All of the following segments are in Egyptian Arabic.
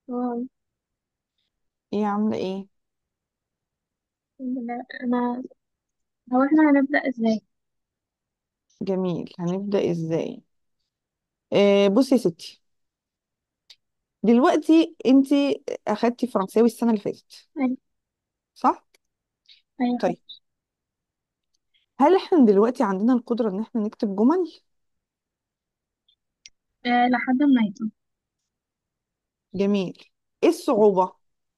اه ايه عاملة ايه الحمد لله انا هو احنا هنبدأ ازاي جميل هنبدأ ازاي آه بصي يا ستي دلوقتي انتي اخدتي فرنساوي السنة اللي فاتت ايوه صح ايوه طيب هل احنا دلوقتي عندنا القدرة ان احنا نكتب جمل أه لحد ما يتم جميل ايه الصعوبة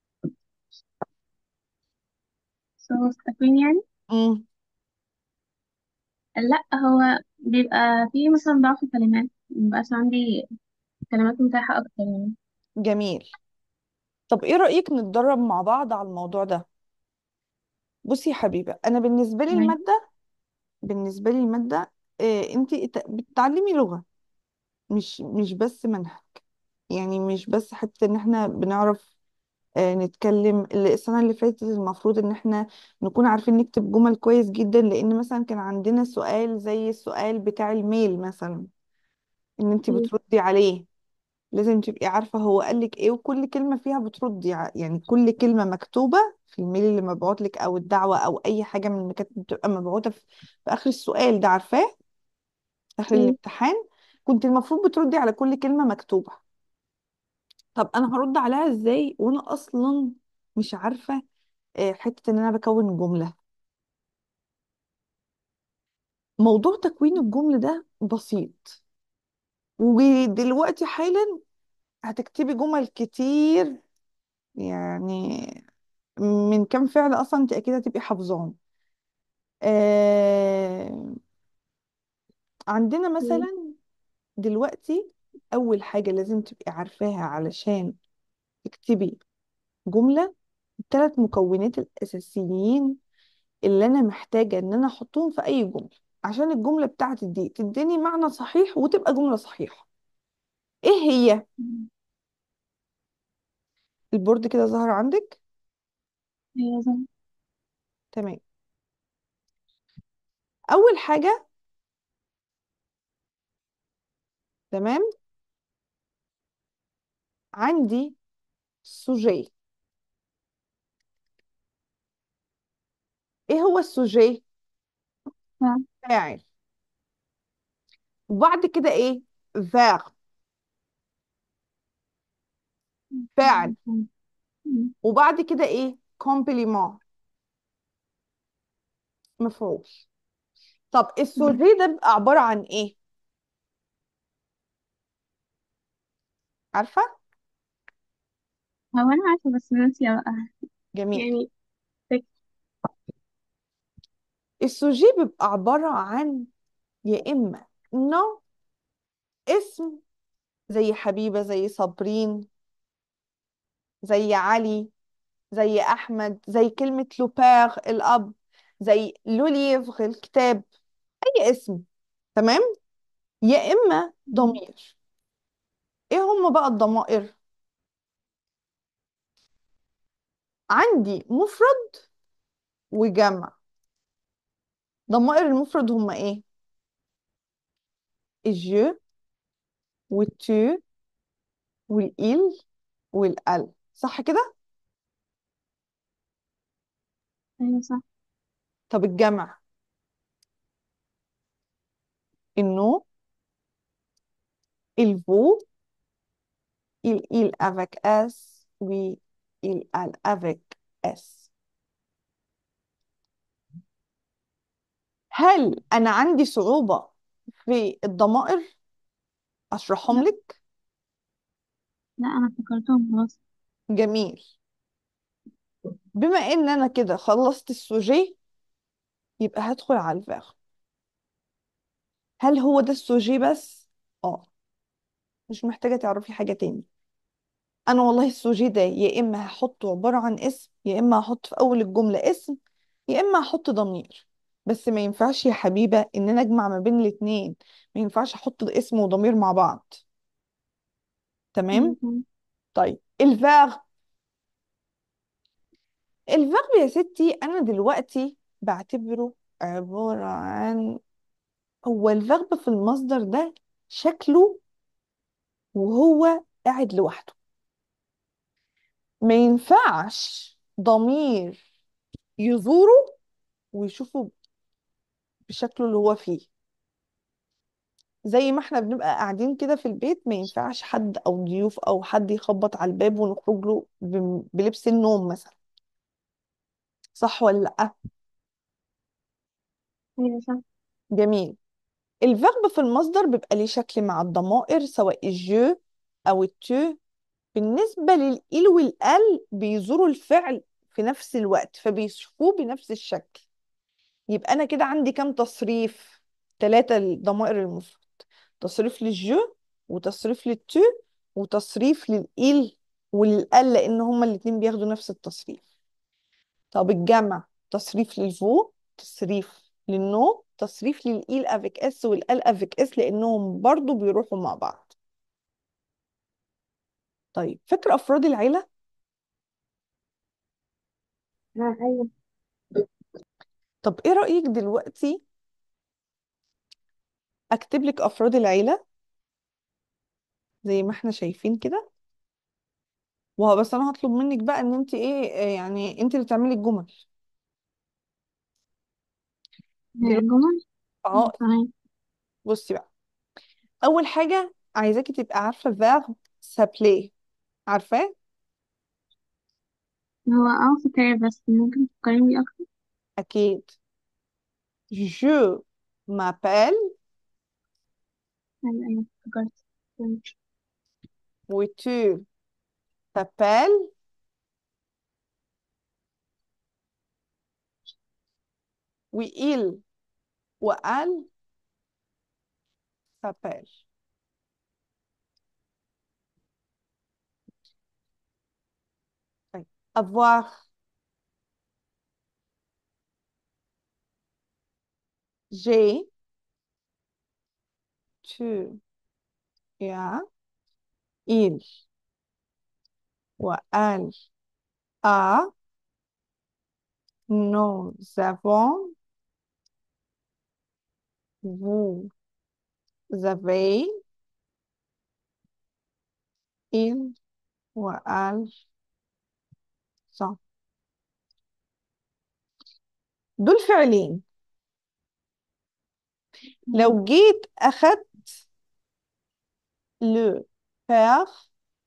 صوت تكوين يعني امم لا هو بيبقى فيه مثلا ضعف كلمات مبقاش عندي كلمات متاحة اكتر يعني جميل طب ايه رأيك نتدرب مع بعض على الموضوع ده بصي يا حبيبة انا بالنسبة لي تمام المادة بالنسبة لي المادة آه انتي ات- بتتعلمي لغة مش مش بس منهج يعني مش بس حتى ان احنا بنعرف آه، نتكلم ال- السنة اللي فاتت المفروض ان احنا نكون عارفين نكتب جمل كويس جدا لان مثلا كان عندنا سؤال زي السؤال بتاع الميل مثلا ان انت مم. بتردي عليه لازم تبقي عارفة هو قالك ايه وكل كلمة فيها بتردي ع- يعني كل كلمة مكتوبة في الميل اللي مبعوت لك او الدعوة او اي حاجة من اللي كانت بتبقى مبعوتة في في اخر السؤال ده عارفاه في اخر مم. الامتحان كنت المفروض بتردي على كل كلمة مكتوبة طب انا هرد عليها ازاي وانا اصلا مش عارفة آه، حتة ان انا بكون جملة موضوع تكوين الجملة ده بسيط ودلوقتي حالا هتكتبي جمل كتير يعني من كام فعل اصلا انت اكيد هتبقي حافظاهم آه عندنا مم. مثلا دلوقتي اول حاجة لازم تبقي عارفاها علشان تكتبي جملة الثلاث مكونات الاساسيين اللي انا محتاجة ان انا احطهم في اي جملة عشان الجملة بتاعتي دي تديني معنى صحيح وتبقى جملة صحيحة ايه هي البورد كده ظهر عندك ايوه زي تمام اول حاجه تمام عندي سوجي ايه هو السوجي فعلا. فاعل وبعد كده ايه فاغ فاعل مم. وبعد كده ايه كومبليمون مفعول طب مم. السوجي ده بيبقى عباره عن ايه عارفه هو انا عارفة بس ناسية بقى جميل يعني فك... السوجي بيبقى عباره عن يا اما نوع اسم زي حبيبه زي صابرين زي علي زي احمد زي كلمه لوبير الاب زي لو ليفغ الكتاب اي اسم تمام يا اما مم. ضمير ايه هم بقى الضمائر عندي مفرد وجمع ضمائر المفرد هم ايه الجو والتو والإل والال صح كده ايوه صح طب الجمع النو الفو il il avec s oui il elle avec s هل انا عندي صعوبة في الضمائر اشرحهم لا لك لا انا افتكرتهم خلاص جميل بما ان انا كده خلصت السوجي يبقى هدخل على الفاغ هل هو ده السوجي بس اه مش محتاجة تعرفي حاجة تاني انا والله السوجي ده يا اما هحطه عبارة عن اسم يا اما هحط في اول الجملة اسم يا اما هحط ضمير بس ما ينفعش يا حبيبة ان انا اجمع ما بين الاتنين ما ينفعش احط اسم وضمير مع بعض تمام ايوه فعلا. طيب الفاغ الفاغ يا ستي انا دلوقتي بعتبره عبارة عن هو الفيرب في المصدر ده شكله وهو قاعد لوحده ما ينفعش ضمير يزوره ويشوفه بشكله اللي هو فيه زي ما احنا بنبقى قاعدين كده في البيت ما ينفعش حد او ضيوف او حد يخبط على الباب ونخرج له ب- بلبس النوم مثلا صح ولا لا ايوه صح جميل الفيرب في المصدر بيبقى ليه شكل مع الضمائر سواء الجو او التو بالنسبة للإل والال بيزوروا الفعل في نفس الوقت فبيشوفوه بنفس الشكل يبقى أنا كده عندي كام تصريف ثلاثة الضمائر المفرد تصريف للجو وتصريف للتو وتصريف للإل وللال لأن هما الاتنين بياخدوا نفس التصريف طب الجمع تصريف للفو تصريف للنو تصريف للإل افيك اس والال افيك اس لأنهم برضو بيروحوا مع بعض طيب فاكر أفراد العيلة آه ايوه طب ايه رأيك دلوقتي اكتب لك افراد العيلة زي ما احنا شايفين كده وهو بس انا هطلب منك بقى ان انت ايه آه، يعني انت اللي تعملي الجمل آه، دلوقتي جمل اه تمام بصي بقى اول حاجة عايزاكي تبقى عارفة verb s'appeler عارفاه هو اه فكرة بس ممكن تفكريني بيه اكتر اكيد je m'appelle ايوه ايوه افتكرت تمام. و tu t'appelles و il و elle s'appelle طيب avoir j'ai tu tu as il و elle a Nous avons, vous avez, ils وال sont دول فعلين تمام. لو جيت أخدت le père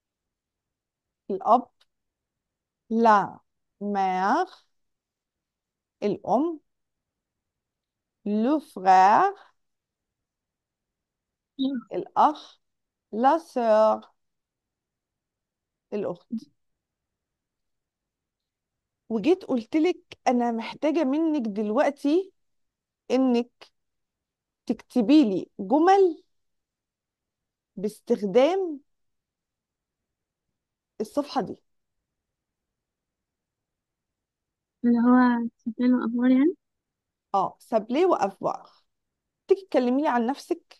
الأب la mère الأم le frère الأخ la sœur الأخت وجيت قلتلك أنا محتاجة منك دلوقتي إنك تكتبي لي جمل باستخدام الصفحة دي اللي هو سفلان وأخبار يعني اه سابلي وافواغ تيجي تكلمي لي عن نفسك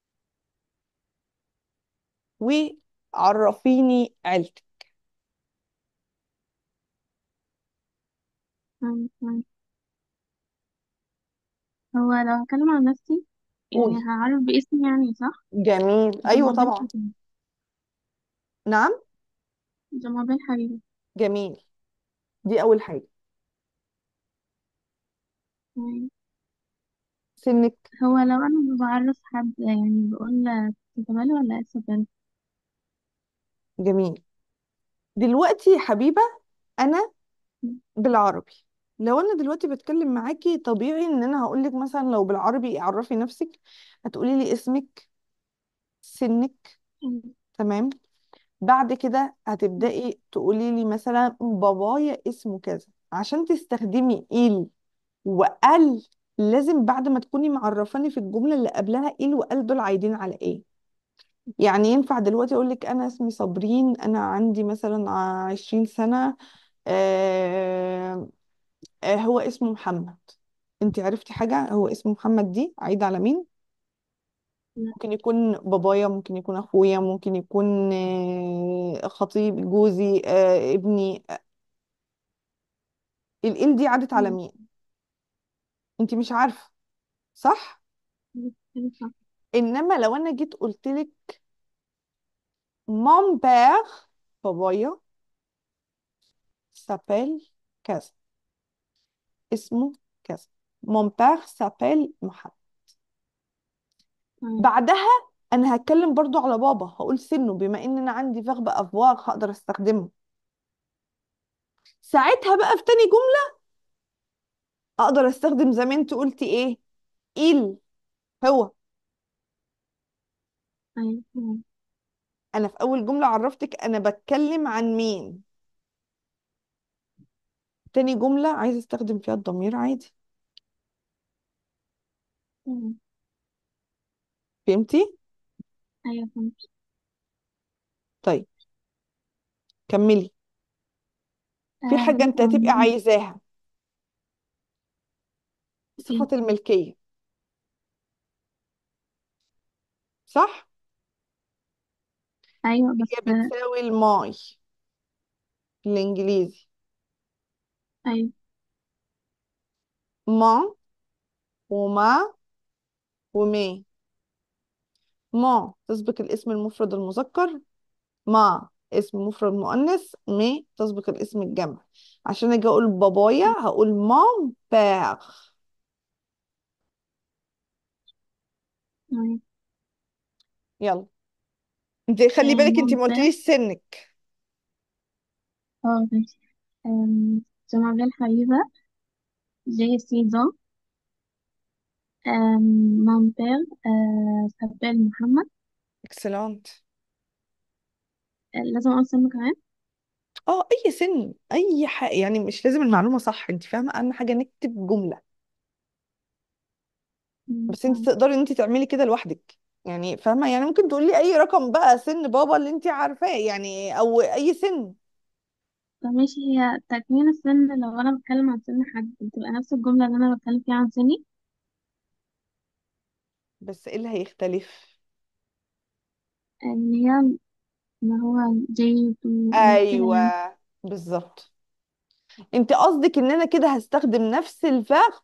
وعرفيني عيلتك تمام، تمام. هو لو هتكلم عن نفسي يعني قولي هعرف باسمي يعني صح جميل ايوه جمال طبعا حبيبي نعم جمال حبيبي جميل دي اول حاجه تمام. سنك هو لو أنا بعرف حد يعني بقول تتبالي ولا اسفل جميل دلوقتي يا حبيبه انا بالعربي لو انا دلوقتي بتكلم معاكي طبيعي ان انا هقول لك مثلا لو بالعربي عرفي نفسك هتقولي لي اسمك سنك تمام بعد كده هتبدأي تقولي لي مثلا بابايا اسمه كذا عشان تستخدمي إل وقال لازم بعد ما تكوني معرفاني في الجملة اللي قبلها إل وقال دول عايدين على إيه يعني ينفع دلوقتي أقول لك أنا اسمي صابرين أنا عندي مثلا عشرين سنة آه آه هو اسمه محمد انت عرفتي حاجة هو اسمه محمد دي عايد على مين لا ممكن يكون بابايا ممكن يكون اخويا ممكن يكون آه، خطيب جوزي آه، ابني ال دي عادت على مين انت مش عارفه صح انما لو انا جيت قلت لك مون بير بابايا s'appelle كذا اسمه كذا mon père s'appelle محمد تمام بعدها انا هتكلم برضو على بابا هقول سنه بما ان انا عندي فيرب افوار هقدر استخدمه ساعتها بقى في تاني جملة اقدر استخدم زي ما انت قلتي ايه il هو أيوة تمام انا في اول جملة عرفتك انا بتكلم عن مين تاني جملة عايزة استخدم فيها الضمير عادي تمام فهمتي أيوة فهمت طيب كملي في آه حاجة بص انت هو هتبقي مهم عايزاها إيه صفة الملكية صح أيوة هي بس آه بتساوي الماي الانجليزي أيوة ما وما ومي ما تسبق الاسم المفرد المذكر ما اسم مفرد مؤنث مي تسبق الاسم الجمع عشان اجي اقول بابايا هقول مون بير تمام يلا انت خلي آه بالك انت ما ممتاز قلتليش سنك اه ماشي آم، جمال الحبيبة جي سيزون آم، mon père آه s'appelle محمد اكسلانت آه لازم أقول سنة كمان اه اي سن اي حاجه يعني مش لازم المعلومه صح انت فاهمه اهم حاجه نكتب جمله مم، بس انت تمام تقدري ان انت تعملي كده لوحدك يعني فاهمه يعني ممكن تقولي اي رقم بقى سن بابا اللي انت عارفاه يعني او اي سن طب ماشي هي تكوين السن لو أنا بتكلم عن سن حد بتبقى نفس الجملة اللي أنا بتكلم فيها عن سني بس ايه اللي هيختلف آه، إن هي إن هو جي تو كده ايوه يعني بالظبط انت قصدك ان انا كده هستخدم نفس الفعل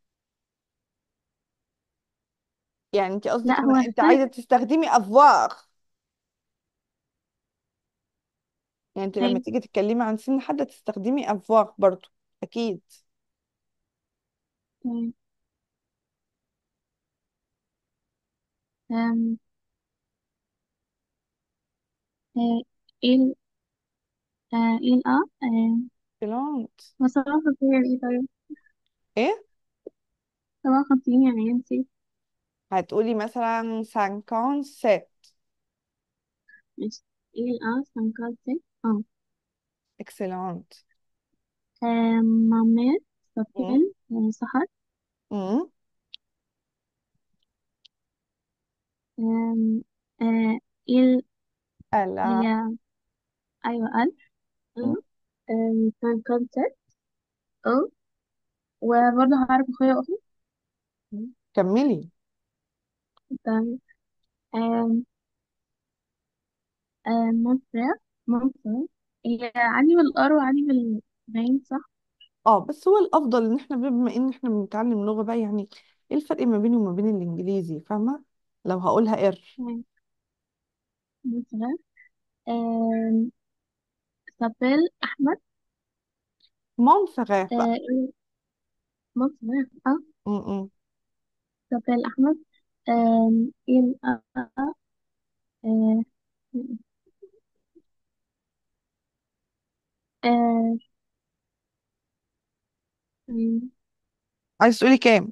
يعني انت لا قصدك ان هو انت السن عايزه تستخدمي افواغ يعني انت لما أيوة تيجي تتكلمي عن سن حد تستخدمي افواغ برضو اكيد تمام آم، آه، إيه ال- آه، إيه الآ آه، اكسلانت هو سبعة وخمسين يعني إيه طيب ايه سبعة وخمسين يعني إيه نسيت هتقولي مثلا 57 ماشي إيه الآ سانكالتي اه اكسلانت آم، مامير امم سابيل آه، سحر امم آم، آه، إيه الا هي أيوة قلب آم، سانكالتي اه وبرضه هعرف أخويا وأختي مم. كملي تمام آم، آم، مونتريال مونتريال هي عادي بالآر وعادي بالباين صح؟ اه بس هو الافضل ان احنا بما ان احنا بنتعلم لغه بقى يعني ايه الفرق ما بيني وما بين الانجليزي فاهمه لو هقولها ار تمام مونتريال آم، سابيل أحمد مون فراغ آه، بقى إيه مونتريال اه امم سابيل أحمد آم، إيه الآ آه، آه، آم، عايز تقولي كام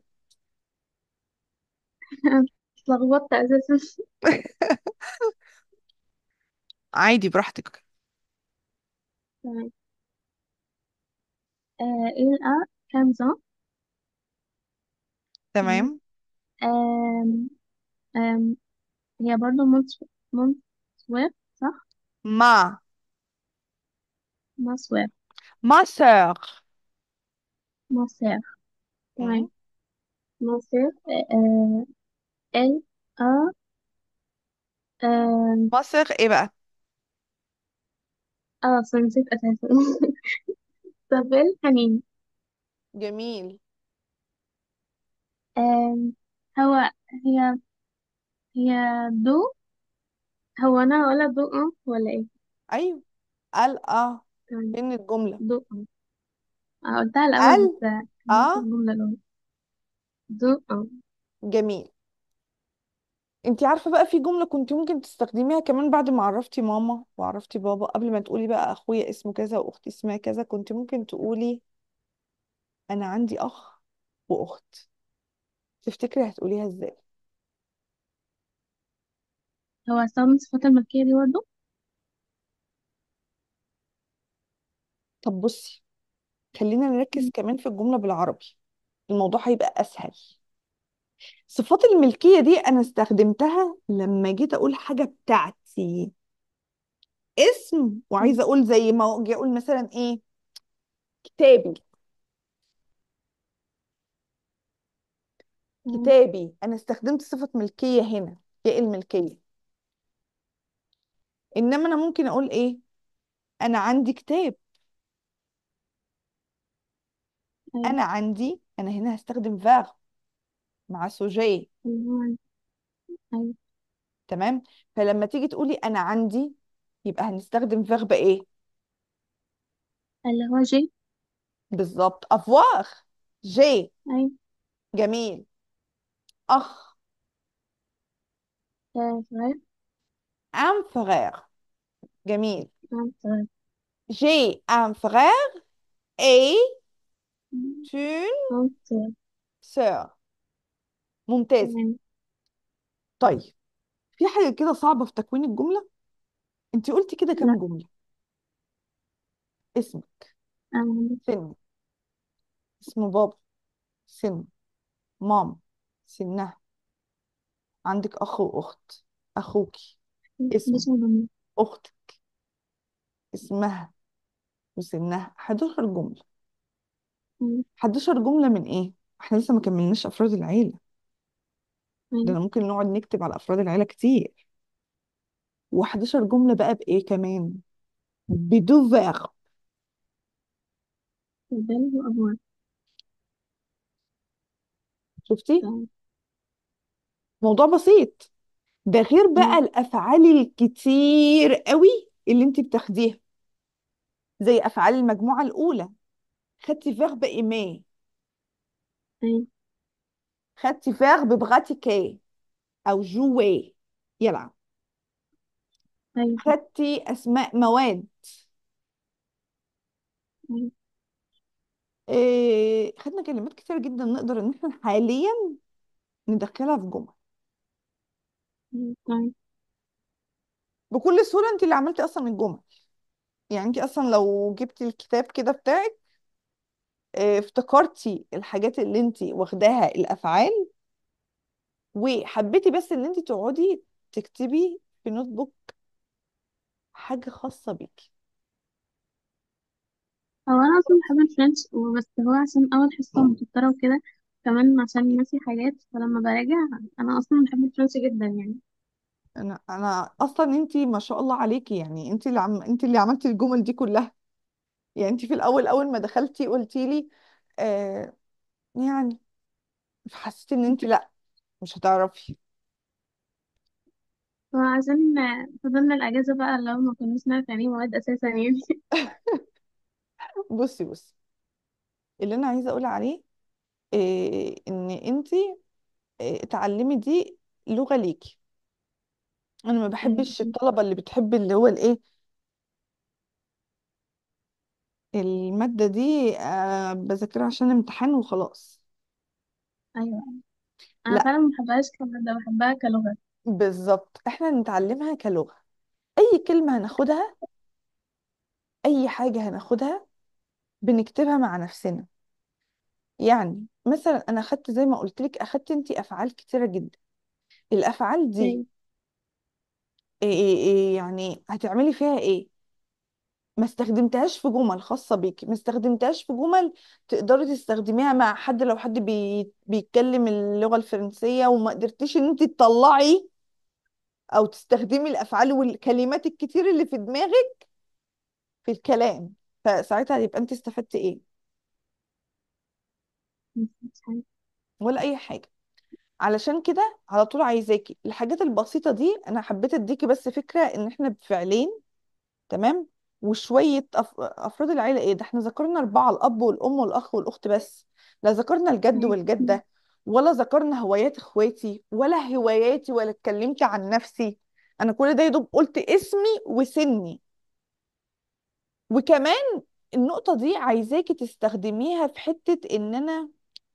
اتلخبطت أساسا عادي براحتك تمام آه، إيه الآ كامزون تمام تمام آم، آم، هي برضه مونت مونتسوير صح؟ ما ماسوير ما سور ماسير مم. تمام ماسير آه، ال آ آم، ما سور ايه بقى اه أصلا نسيت أساسا سابيل حنين جميل آم، هو هي هي دو هو أنا ولا دو اه ولا إيه؟ ايوه ال اه تمام فين الجملة ضوء أنا قلتها الأول هل بس كملت اه الجملة الأولى ضوء جميل انتي عارفة بقى في جملة كنت ممكن تستخدميها كمان بعد ما عرفتي ماما وعرفتي بابا قبل ما تقولي بقى اخويا اسمه كذا واختي اسمها كذا كنت ممكن تقولي انا عندي اخ واخت تفتكري هتقوليها ازاي هو استخدم الصفات الملكية دي برضه طب بصي خلينا نركز كمان في الجملة بالعربي الموضوع هيبقى اسهل صفات الملكية دي انا استخدمتها لما جيت اقول حاجة بتاعتي اسم وعايزة اقول زي ما اجي اقول مثلا ايه كتابي كتابي انا استخدمت صفة ملكية هنا هي الملكية انما انا ممكن اقول ايه انا عندي كتاب أيوة انا عندي انا هنا هستخدم فاغ مع سوجي اللي هو أيوة تمام فلما تيجي تقولي انا عندي يبقى هنستخدم فيرب ايه اللي هو جي بالظبط افواغ جي أيوة جميل اخ آه، صغير un frère جميل نعم صغير j'ai un frère et une نعم صغير sœur ممتاز تمام طيب في حاجة كده صعبة في تكوين الجملة انت قلتي كده لا كام جملة اسمك أنا ما عنديش سن اسم بابا سن مام سنها عندك اخ واخت اخوكي مش اسمه مهم اختك اسمها وسنها 11 جملة 11 جملة من ايه احنا لسه ما كملناش افراد العيلة ده أيوة انا ممكن نقعد نكتب على افراد العيلة كتير و11 جملة بقى بايه كمان بدو فيرب البال وأبواب شفتي تمام موضوع بسيط ده غير بقى أيوة الافعال الكتير قوي اللي انت بتاخديها زي افعال المجموعة الاولى خدتي فيرب ايمي أيوة خدتي فيرب براتيكي او جوي يلعب أيوة صح خدتي اسماء مواد أيوة إيه خدنا كلمات كتير جدا نقدر ان احنا حاليا ندخلها في جمل أيوة تمام بكل سهولة انت اللي عملتي اصلا الجمل يعني انت اصلا لو جبتي الكتاب كده بتاعك إيه افتكرتي الحاجات اللي انت واخداها الافعال وحبيتي بس ان انت تقعدي تكتبي في نوت بوك حاجة خاصة بيكي هو أنا أصلا بحب الفرنش وبس هو عشان أول حصة متوترة وكده كمان عشان ناسي حاجات فلما براجع أنا أصلا بحب الفرنش جدا يعني انا انا اصلا انت ما شاء الله عليكي يعني انت اللي عم انت اللي عملتي الجمل دي كلها يعني انت في الاول اول ما دخلتي قلتي لي آه يعني حسيت ان انت لا مش هتعرفي وعشان فضلنا الأجازة بقى لو ما كناش نعرف يعني إيه مواد أساسا يعني بصي بصي اللي انا عايزه اقول عليه إيه ان انت إيه اتعلمي دي لغه ليكي انا ما أيوة بحبش الطلبه اللي بتحب اللي هو الايه الماده دي آه بذاكرها عشان امتحان وخلاص أيوة أنا لا فعلا ما بحبهاش كمادة بحبها كلغة بالظبط احنا نتعلمها كلغه اي كلمه هناخدها اي حاجه هناخدها بنكتبها مع نفسنا يعني مثلا انا اخدت زي ما قلت لك اخدت انت افعال كتيره جدا الافعال دي أيوة إيه إيه إيه يعني هتعملي فيها ايه ما استخدمتهاش في جمل خاصة بيكي ما استخدمتهاش في جمل تقدري تستخدميها مع حد لو حد بي... بيتكلم اللغة الفرنسية وما قدرتيش ان انت تطلعي او تستخدمي الافعال والكلمات الكتير اللي في دماغك في الكلام فساعتها يبقى انت استفدتي ايه مش عارفة ولا اي حاجة علشان كده على طول عايزاكي الحاجات البسيطة دي انا حبيت اديكي بس فكرة ان احنا بفعلين تمام وشوية أف... أفراد العيلة إيه ده إحنا ذكرنا أربعة الأب والأم والأخ والأخت بس لا ذكرنا الجد مم. والجدة ولا ذكرنا هوايات إخواتي ولا هواياتي ولا اتكلمت عن نفسي أنا كل ده يدوب قلت اسمي وسني وكمان النقطة دي عايزاكي تستخدميها في حتة إن أنا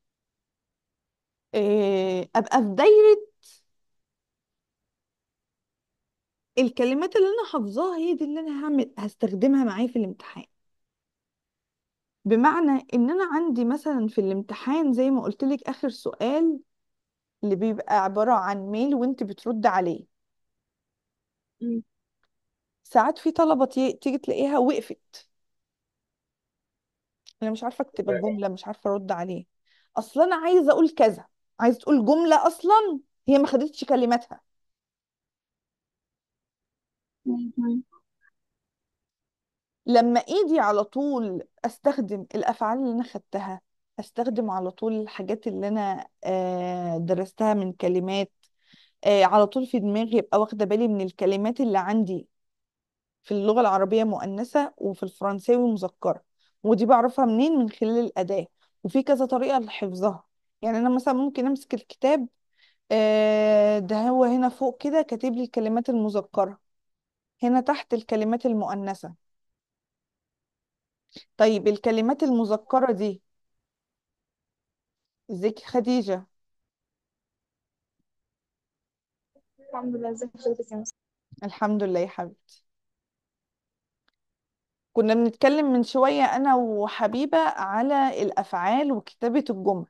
إيه أبقى في دايرة الكلمات اللي أنا حافظاها هي دي اللي أنا هعمل هستخدمها معايا في الامتحان بمعنى ان انا عندي مثلا في الامتحان زي ما قلت لك اخر سؤال اللي بيبقى عبارة عن ميل وانت بترد عليه مم. ساعات في طلبة تي- تيجي تلاقيها وقفت انا مش عارفة اكتب الجملة مش عارفة ارد عليه اصلا انا عايزة اقول كذا عايزة تقول جملة اصلا هي ما خدتش كلماتها أيوة، تمام لما ايدي على طول استخدم الافعال اللي انا خدتها استخدم على طول الحاجات اللي انا آه، درستها من كلمات آه، على طول في دماغي يبقى واخدة بالي من الكلمات اللي عندي في اللغة العربية مؤنثة وفي الفرنساوي مذكرة ودي بعرفها منين من خلال الأداة وفي كذا طريقة لحفظها يعني أنا مثلا ممكن أمسك الكتاب آه، ده هو هنا فوق كده كاتب لي الكلمات المذكرة هنا تحت الكلمات المؤنثة طيب الكلمات المذكرة دي ازيك يا خديجة الحمد لله ازيك حضرتك يا مس الحمد لله يا حبيبتي كنا بنتكلم من شوية أنا وحبيبة على الأفعال وكتابة الجمل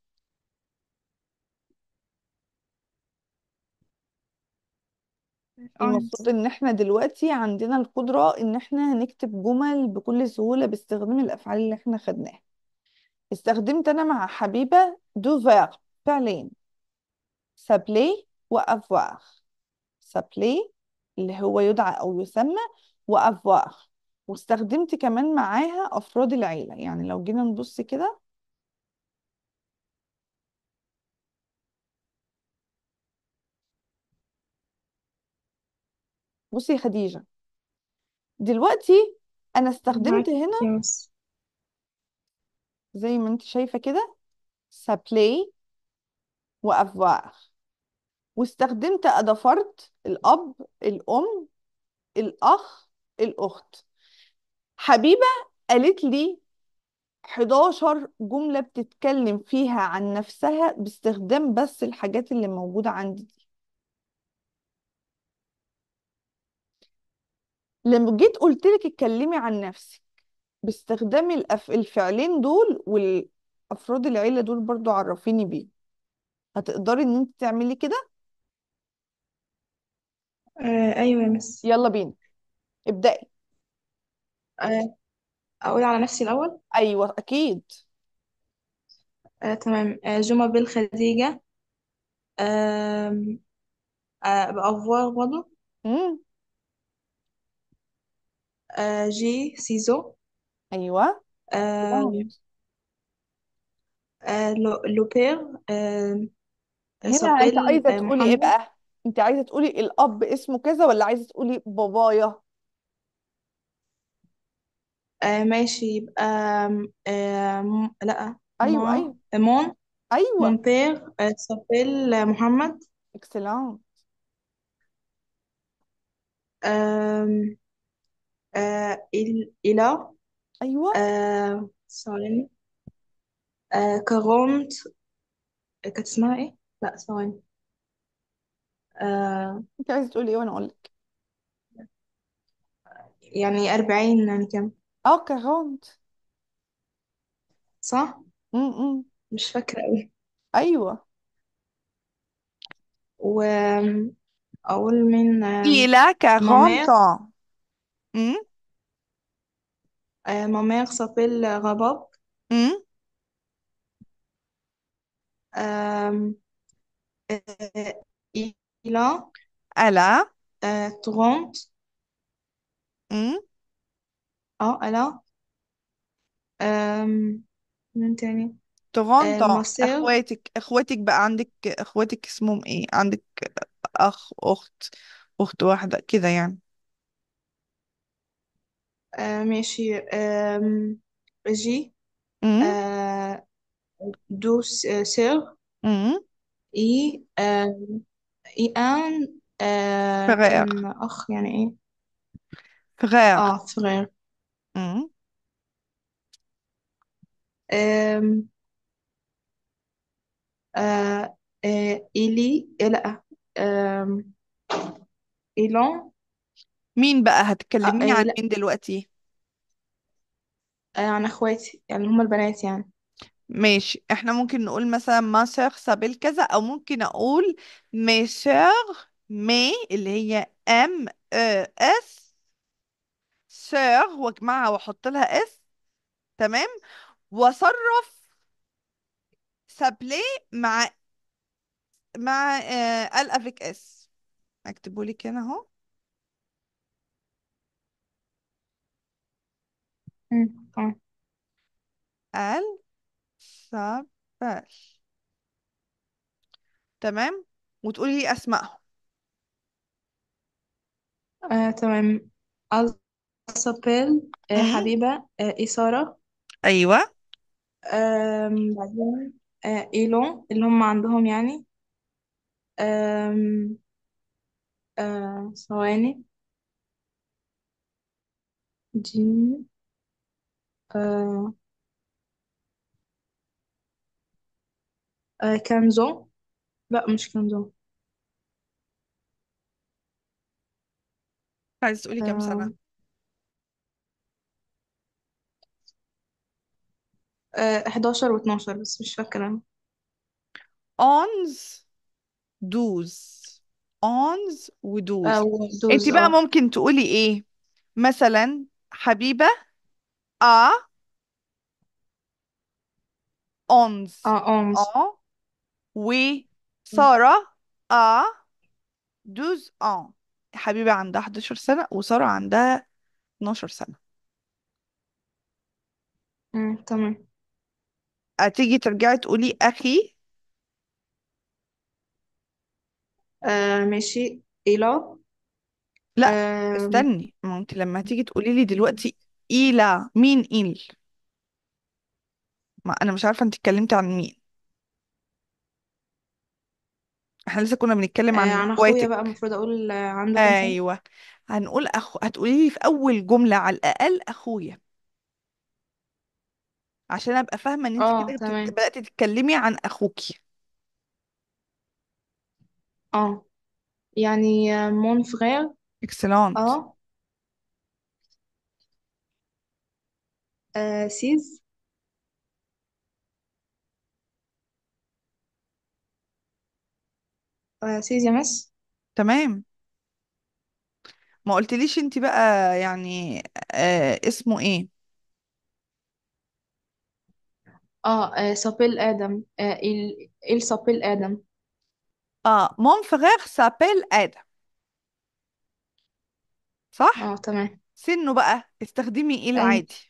اه يا المفروض مس ان احنا دلوقتي عندنا القدرة ان احنا نكتب جمل بكل سهولة باستخدام الافعال اللي احنا خدناها استخدمت انا مع حبيبة دو فير فعلين سابلي وافوار سابلي اللي هو يدعى او يسمى وافوار واستخدمت كمان معاها افراد العيلة يعني لو جينا نبص كده بصي يا خديجة دلوقتي انا استخدمت معاك هنا يا مس زي ما انت شايفة كده سابلي وافوار واستخدمت أداة فرد الأب الأم الأخ الأخت حبيبة قالت لي 11 جملة بتتكلم فيها عن نفسها باستخدام بس الحاجات اللي موجودة عندي دي لما جيت قلت لك اتكلمي عن نفسك باستخدام الأف... الفعلين دول والأفراد العيلة دول برضو عرفيني بيه هتقدري ان انت تعملي كده آه ايوه يا مس يلا بينا ابدأي آه اقول على نفسي الاول ايوه اكيد آه تمام آه جمع بالخديجة آه آه بأفوار برضه امم آه جي سيزو ايوه آه واو. آه لو لوبير آه هنا انت سابيل عايزه آه تقولي ايه محمد بقى انت عايزه تقولي الاب اسمه كذا ولا عايزه تقولي بابايا آه ماشي يبقى آه م- لا ايوه ما ايوه مون مون ايوه بير آه سابيل آه محمد اكسلون آه آه il, il a ايوه آه ثواني آه كرونت كانت اسمها ايه؟ لا ثواني آه انت عايزه تقولي ايه وانا اقول لك يعني أربعين يعني كام اه كارونت صح؟ امم مش فاكرة أوي ايوه وأقول من آه il a مامير 40 ans امم آه مامير s'appelle رباب امم آه آه il a الا آه 30 امم اه elle a آه من تاني 30 آه ans ma sœur اخواتك اخواتك بقى عندك اخواتك اسمهم ايه عندك اخ اخت اخت واحده كده يعني آه ماشي آم، جي امم آه دو س- آه، سير امم اي آه اي ان آه فغير كان اخ يعني ايه فغير اه صغير امم آم، آه آه إلي إيه لأ آم، إيلون مين بقى آه هتكلميني آه عن لأ مين دلوقتي آه عن اخواتي يعني هما البنات يعني ماشي احنا ممكن نقول مثلا ما سيغ سابيل كذا او ممكن اقول مي سيغ مي اللي هي ام اس سيغ واجمعها واحط لها اس تمام واصرف سابلي مع مع آه ال افيك اس اكتبه لك هنا اهو مم، اه ال سابل تمام وتقولي لي اسمائهم آه، تمام ألسابيل آه امم حبيبة آه إثارة ايوه آم، بعدين آه إيلون اللي هم عندهم يعني آم، آه ثواني جيم آه آه كانزو لا مش كانزو عايز تقولي كام آه سنة آه 11 و12 بس مش فاكرة اونز دوز اونز ودوز أو انت دوز بقى اه ممكن تقولي ايه مثلا حبيبة ا اونز اه أونز اه وسارة ا دوز ان حبيبة عندها 11 سنة وسارة عندها 12 سنة مم، تمام هتيجي ترجعي تقولي اخي آه ماشي إيلا لا آه استني ما انت لما هتيجي تقولي لي دلوقتي إيلا مين إيل ما انا مش عارفة انت اتكلمتي عن مين احنا لسه كنا بنتكلم آه عن عن أخويا بقى اخواتك المفروض أقول آه عنده كام سنة ايوه هنقول أخو... هتقولي لي في اول جمله على الاقل اخويا عشان ابقى فاهمه ان انت اه كده بتت... تمام بداتي تتكلمي عن اخوكي اه يعني آه مون فغير اكسلانت اه آه، سيز آه سيز يا مس تمام ما قلتليش انت بقى يعني آه اسمه ايه اه, آه سابيل آدم آه إل إل سابيل آدم اه مون فغير سابيل ادم صح اه تمام سنه بقى استخدمي ايه أي العادي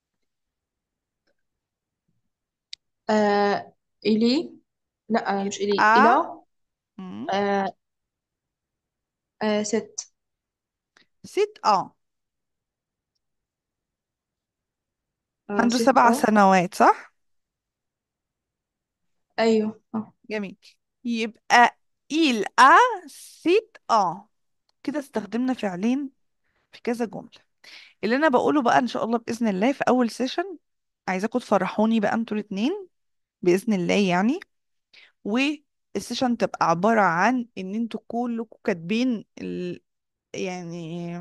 آه إلي لا آه مش إلي اه إلا مم. آه آه ست ست اه آه عنده ست سبع اه سنوات صح أيوه اه جميل يبقى il a ست اه كده استخدمنا فعلين في كذا جملة اللي انا بقوله بقى ان شاء الله باذن الله في اول سيشن عايزاكم تفرحوني بقى انتوا الاتنين باذن الله يعني والسيشن تبقى عباره عن ان انتوا كلكم كاتبين ال... يعني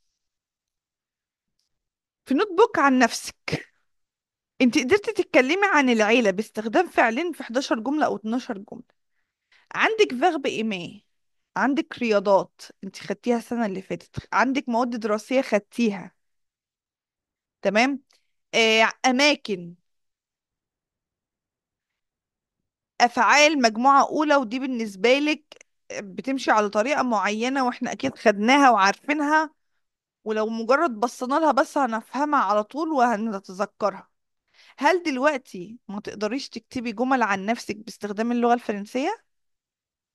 في نوت بوك عن نفسك انت قدرتي تتكلمي عن العيله باستخدام فعلين في 11 جمله او 12 جمله عندك فيرب ايميه عندك رياضات انت خدتيها السنه اللي فاتت عندك مواد دراسيه خدتيها تمام آه، اماكن افعال مجموعة اولى ودي بالنسبة لك بتمشي على طريقة معينة واحنا اكيد خدناها وعارفينها ولو مجرد بصينا لها بس هنفهمها على طول وهنتذكرها هل دلوقتي ما تقدريش تكتبي جمل عن نفسك باستخدام اللغة الفرنسية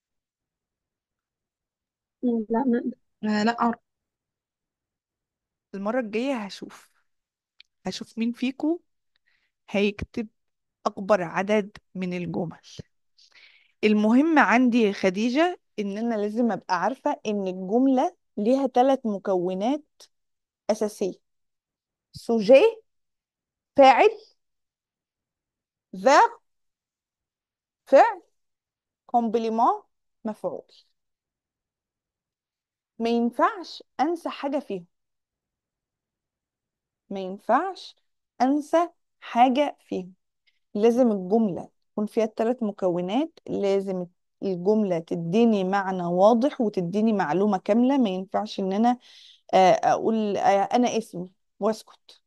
لا نقدر آه، لا المرة الجاية هشوف هشوف مين فيكو هيكتب أكبر عدد من الجمل المهم عندي يا خديجة إن أنا لازم أبقى عارفة إن الجملة ليها ثلاث مكونات أساسية سوجي فاعل فيرب فعل كومبليمون مفعول ما ينفعش أنسى حاجة فيهم ما ينفعش أنسى حاجة فيهم لازم الجملة يكون فيها الثلاث مكونات لازم الجملة تديني معنى واضح وتديني معلومة كاملة ما ينفعش ان انا آه، اقول آه، انا اسمي واسكت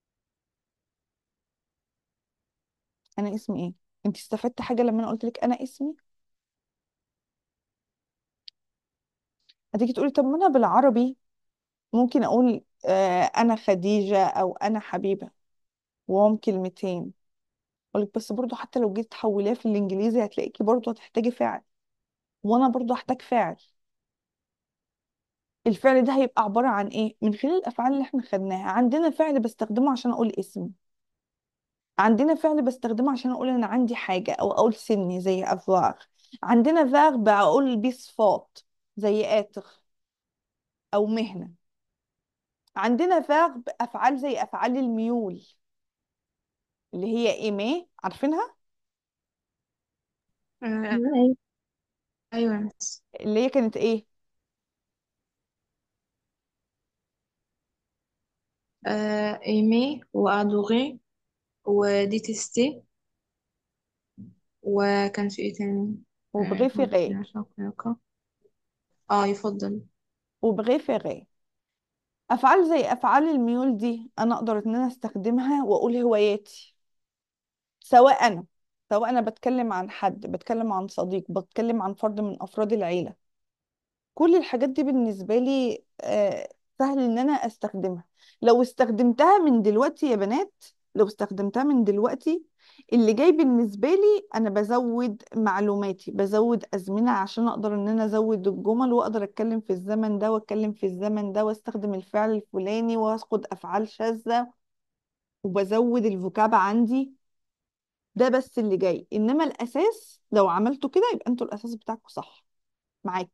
انا اسمي ايه انت استفدت حاجة لما انا قلت لك انا اسمي هتيجي تقولي طب ما انا بالعربي ممكن اقول آه، انا خديجة او انا حبيبة وهم كلمتين اقول لك بس برضو حتى لو جيت تحوليها في الانجليزي هتلاقيكي برضو هتحتاجي فعل وانا برضو هحتاج فعل الفعل ده هيبقى عبارة عن ايه من خلال الافعال اللي احنا خدناها عندنا فعل بستخدمه عشان اقول اسمي عندنا فعل بستخدمه عشان اقول انا عندي حاجة او اقول سني زي افواغ عندنا فيرب اقول بيه صفات زي اتر او مهنة عندنا فيرب افعال زي افعال الميول اللي هي ايمي عارفينها آه، أيوة ايوه يا مس اللي هي كانت ايه آه، ايمي وادوغي وديتستي وكان في ايه تاني آه، وبغيفيغي شاقة اه يفضل وبغيفيغي افعال زي افعال الميول دي انا اقدر ان انا استخدمها واقول هواياتي سواء انا سواء انا بتكلم عن حد بتكلم عن صديق بتكلم عن فرد من افراد العيلة كل الحاجات دي بالنسبة لي آه، سهل ان انا استخدمها لو استخدمتها من دلوقتي يا بنات لو استخدمتها من دلوقتي اللي جاي بالنسبة لي انا بزود معلوماتي بزود ازمنة عشان اقدر ان انا ازود الجمل واقدر اتكلم في الزمن ده واتكلم في الزمن ده واستخدم الفعل الفلاني واخد افعال شاذة وبزود الفوكاب عندي ده بس اللي جاي انما الاساس لو عملتوا كده يبقى انتوا الاساس بتاعكم صح معاك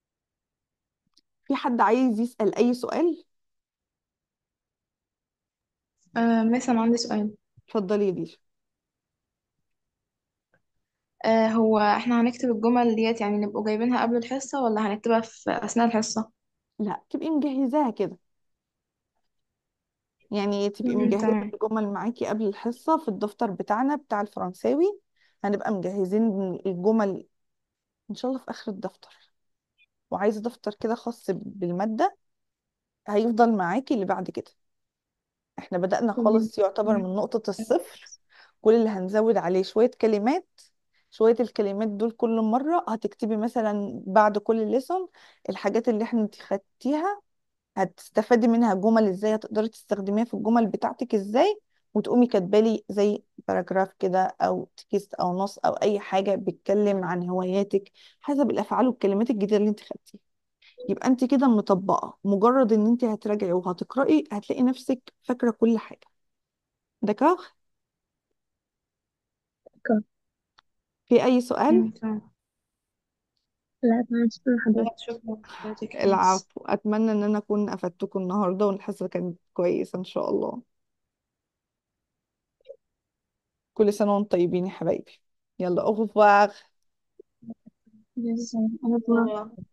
في حد عايز يسأل اي سؤال آه، مثلا عندي سؤال اتفضلي يا ديشا آه، هو احنا هنكتب الجمل ديت يعني نبقوا جايبينها قبل الحصة ولا هنكتبها في أثناء الحصة؟ لا تبقي مجهزاها كده يعني تبقي مم، مجهزة تمام الجمل معاكي قبل الحصة في الدفتر بتاعنا بتاع الفرنساوي هنبقى مجهزين الجمل ان شاء الله في اخر الدفتر وعايزة دفتر كده خاص بالمادة هيفضل معاكي اللي بعد كده احنا بدأنا مم. خالص يعتبر من نقطة الصفر كل اللي هنزود عليه شوية كلمات شوية الكلمات دول كل مرة هتكتبي مثلا بعد كل ليسون الحاجات اللي احنا انت خدتيها هتستفادي منها جمل ازاي هتقدري تستخدميها في الجمل بتاعتك ازاي وتقومي كاتبالي زي باراجراف كده او تكست او نص او اي حاجة بيتكلم عن هواياتك حسب الافعال والكلمات الجديدة اللي انت خدتيها يبقى انت كده مطبقة مجرد ان انت هتراجعي وهتقرأي هتلاقي نفسك فاكرة كل حاجة دكاغ في اي سؤال مم، تمام لا تمام شكرا لا لحضرتك شكرا لحضرتك يا مس العفو اتمنى ان انا اكون افدتكم النهارده والحصه كانت كويسه ان شاء الله كل سنه وانتم طيبين يا حبايبي يلا au revoir يلا، أنا